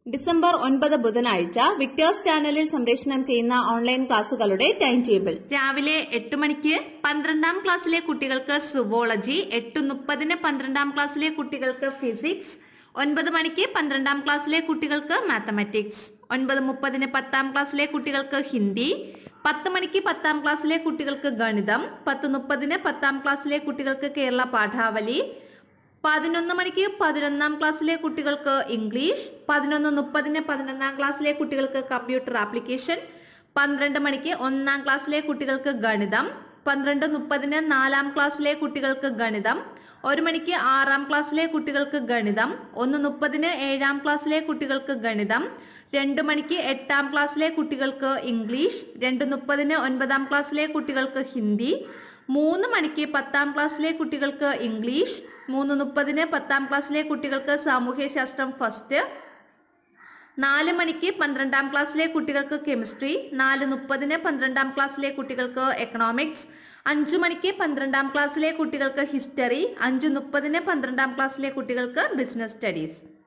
December ഒൻപത് ബുധനാഴ്ച വിക്ടേഴ്സ് ചാനലിൽ സംപ്രേഷണം ചെയ്യുന്ന ഓൺലൈൻ ക്ലാസുകളുടെ ടൈം ടേബിൾ രാവിലെ എട്ട് മണിക്ക് പന്ത്രണ്ടാം ക്ലാസ്സിലെ കുട്ടികൾക്ക് സുവോളജി എട്ട് മുപ്പതിന് പന്ത്രണ്ടാം ക്ലാസ്സിലെ കുട്ടികൾക്ക് ഫിസിക്സ് ഒൻപത് മണിക്ക് പന്ത്രണ്ടാം ക്ലാസ്സിലെ കുട്ടികൾക്ക് മാത്തമാറ്റിക്സ് ഒൻപത് മുപ്പതിന് പത്താം ക്ലാസ്സിലെ കുട്ടികൾക്ക് ഹിന്ദി പത്ത് മണിക്ക് പത്താം ക്ലാസ്സിലെ കുട്ടികൾക്ക് ഗണിതം പത്ത് മുപ്പതിന് പത്താം ക്ലാസ്സിലെ കുട്ടികൾക്ക് കേരള പാഠാവലി പതിനൊന്ന് മണിക്ക് പതിനൊന്നാം ക്ലാസ്സിലെ കുട്ടികൾക്ക് ഇംഗ്ലീഷ് പതിനൊന്ന് മുപ്പതിന് പതിനൊന്നാം ക്ലാസ്സിലെ കുട്ടികൾക്ക് കമ്പ്യൂട്ടർ ആപ്ലിക്കേഷൻ പന്ത്രണ്ട് മണിക്ക് ഒന്നാം ക്ലാസ്സിലെ കുട്ടികൾക്ക് ഗണിതം പന്ത്രണ്ട് മുപ്പതിന് നാലാം ക്ലാസ്സിലെ കുട്ടികൾക്ക് ഗണിതം ഒരു മണിക്ക് ആറാം ക്ലാസ്സിലെ കുട്ടികൾക്ക് ഗണിതം ഒന്ന് മുപ്പതിന് ഏഴാം ക്ലാസ്സിലെ കുട്ടികൾക്ക് ഗണിതം രണ്ട് മണിക്ക് എട്ടാം ക്ലാസ്സിലെ കുട്ടികൾക്ക് ഇംഗ്ലീഷ് രണ്ട് മുപ്പതിന് ഒൻപതാം ക്ലാസ്സിലെ കുട്ടികൾക്ക് ഹിന്ദി മൂന്ന് മണിക്ക് പത്താം ക്ലാസ്സിലെ കുട്ടികൾക്ക് ഇംഗ്ലീഷ് മൂന്ന് മുപ്പതിന് പത്താം ക്ലാസ്സിലെ കുട്ടികൾക്ക് സാമൂഹ്യശാസ്ത്രം ഫസ്റ്റ് നാല് മണിക്ക് പന്ത്രണ്ടാം ക്ലാസ്സിലെ കുട്ടികൾക്ക് കെമിസ്ട്രി നാല് മുപ്പതിന് പന്ത്രണ്ടാം ക്ലാസ്സിലെ കുട്ടികൾക്ക് എക്കണോമിക്സ് അഞ്ചു മണിക്ക് പന്ത്രണ്ടാം ക്ലാസ്സിലെ കുട്ടികൾക്ക് ഹിസ്റ്ററി അഞ്ചു മുപ്പതിന് പന്ത്രണ്ടാം ക്ലാസ്സിലെ കുട്ടികൾക്ക് ബിസിനസ് സ്റ്റഡീസ്